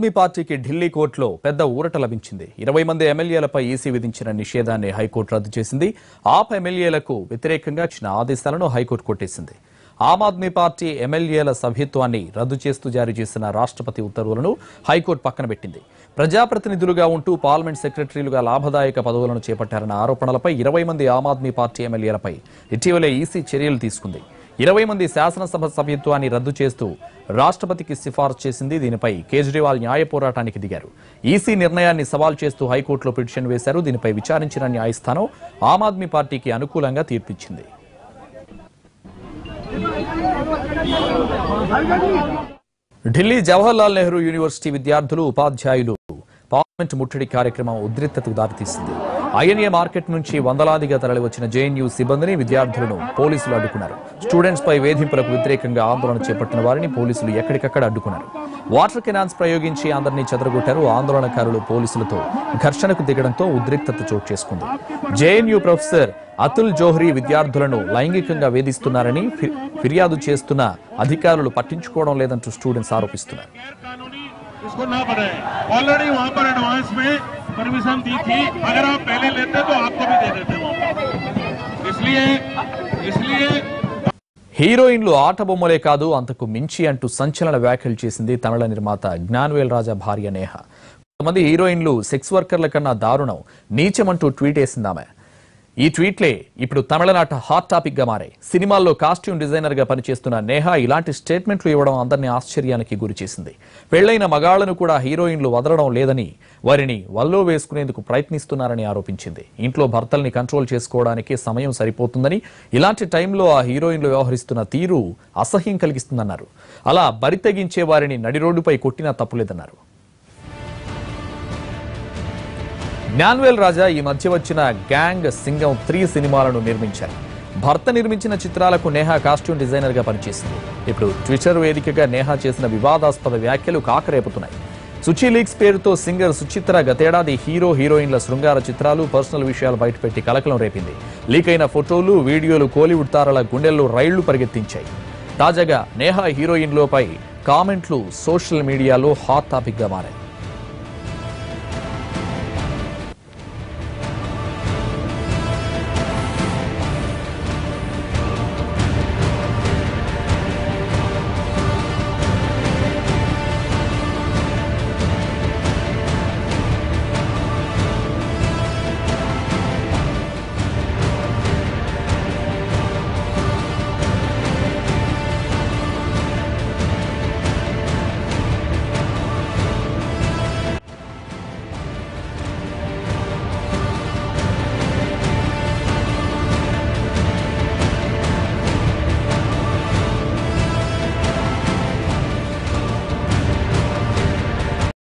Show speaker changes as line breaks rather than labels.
ఆద్మీ పార్టీకి ఢిల్లీ కోర్టులో పెద్ద ఊరట లభించింది ఇరవై మంది ఎమ్మెల్యేలపై ఈసీ విధించిన నిషేధాన్ని హైకోర్టు రద్దు చేసింది ఆప్ ఎమ్మెల్యేలకు వ్యతిరేకంగా ఇచ్చిన ఆదేశాలను హైకోర్టు కొట్టేసింది ఆమ్ ఆద్మీ పార్టీ ఎమ్మెల్యేల సభ్యత్వాన్ని రద్దు చేస్తూ జారీ చేసిన రాష్ట్రపతి ఉత్తర్వులను హైకోర్టు పక్కన పెట్టింది ప్రజాప్రతినిధులుగా ఉంటూ పార్లమెంట్ సెక్రటరీలుగా లాభదాయక పదవులను చేపట్టారన్న ఆరోపణలపై ఇరవై మంది ఆమ్ ఆద్మీ పార్టీ ఎమ్మెల్యేలపై ఇటీవలే ఈసీ చర్యలు తీసుకుంది ఇరవై మంది శాసనసభ సభ్యత్వాన్ని రద్దు చేస్తూ రాష్ట్రపతికి సిఫారసు చేసింది దీనిపై కేజ్రీవాల్ న్యాయ పోరాటానికి దిగారు ఈసీ నిర్ణయాన్ని సవాల్ చేస్తూ హైకోర్టులో పిటిషన్ వేశారు దీనిపై విచారించిన న్యాయస్థానం ఆమ్ ఆద్మీ పార్టీకి అనుకూలంగా తీర్పిచ్చింది ఢిల్లీ జవహర్లాల్ నెహ్రూ యూనివర్సిటీ విద్యార్థులు ఉపాధ్యాయులు పార్లమెంట్ ముట్టడి కార్యక్రమం ఉద్రిక్తతకు దారితీసింది ఐఎన్ఏ మార్కెట్ నుంచి వందలాదిగా తరలివచ్చిన జేఎన్యూ సిబ్బందిని విద్యార్థులను పోలీసులు అడ్డుకున్నారు స్టూడెంట్స్ పై వేధింపులకు వ్యతిరేకంగా ఆందోళన చేపట్టిన వారిని పోలీసులు ఎక్కడికక్కడ అడ్డుకున్నారు వాటర్ కెనాన్స్ ప్రయోగించి అందరినీ చెదరగొట్టారు ఆందోళనకారులు పోలీసులతో ఘర్షణకు దిగడంతో ఉద్రిక్తత చోటు చేసుకుంది జేఎన్యూ ప్రొఫెసర్ అతుల్ జోహ్రీ విద్యార్థులను లైంగికంగా వేధిస్తున్నారని ఫి- ఫిర్యాదు చేస్తున్న అధికారులు పట్టించుకోవడం లేదంటూ స్టూడెంట్స్ ఆరోపిస్తున్నారు
कानूनी इसको ना बनाए ऑलरेडी वहां पर एडवांस में परमिशन दी थी अगर आप पहले लेते तो आपको भी दे देते वहां पर इसलिए इसलिए
హీరోయిన్లు ఆట బొమ్మలే కాదు అంతకు మించి అంటూ సంచలన వ్యాఖ్యలు చేసింది తమిళ నిర్మాత జ్ఞాన్వేల్ రాజా భార్య నేహ కొంతమంది హీరోయిన్లు సెక్స్ వర్కర్ల కన్నా దారుణం నీచమంటూ ట్వీట్ వేసింది ఆమె ఈ ట్వీట్లే ఇప్పుడు తమిళనాట హాట్ టాపిక్ గా మారాయి సినిమాల్లో కాస్ట్యూమ్ డిజైనర్ గా పనిచేస్తున్న నేహ ఇలాంటి స్టేట్మెంట్లు ఇవ్వడం అందరినీ ఆశ్చర్యానికి గురి చేసింది పెళ్లైన మగాళ్లను కూడా హీరోయిన్లు వదలడం లేదని వారిని వల్లో వేసుకునేందుకు ప్రయత్నిస్తున్నారని ఆరోపించింది ఇంట్లో భర్తల్ని కంట్రోల్ చేసుకోవడానికి సమయం సరిపోతుందని ఇలాంటి టైంలో ఆ హీరోయిన్లు వ్యవహరిస్తున్న తీరు అసహ్యం కలిగిస్తుందన్నారు అలా బరి తెగించే వారిని నడి రోడ్డుపై కొట్టినా తప్పులేదన్నారు జ్ఞాన్వేల్ రాజా ఈ మధ్య వచ్చిన గ్యాంగ్ సింగం త్రీ సినిమాలను నిర్మించారు భర్త నిర్మించిన చిత్రాలకు నేహా కాస్ట్యూమ్ డిజైనర్ గా పనిచేసింది ఇప్పుడు ట్విట్టర్ వేదికగా నేహా చేసిన వివాదాస్పద వ్యాఖ్యలు కాకరేపుతున్నాయి సుచి లీక్స్ పేరుతో సింగర్ సుచిత్ర గతేడాది హీరో హీరోయిన్ల శృంగార చిత్రాలు పర్సనల్ విషయాలు బయటపెట్టి కలకలం రేపింది లీక్ అయిన ఫోటోలు వీడియోలు కోలీవుడ్ తారల గుండెల్లో రైళ్లు పరిగెత్తించాయి తాజాగా నేహా హీరోయిన్లపై కామెంట్లు సోషల్ మీడియాలో హాట్ టాపిక్ గా మారాయి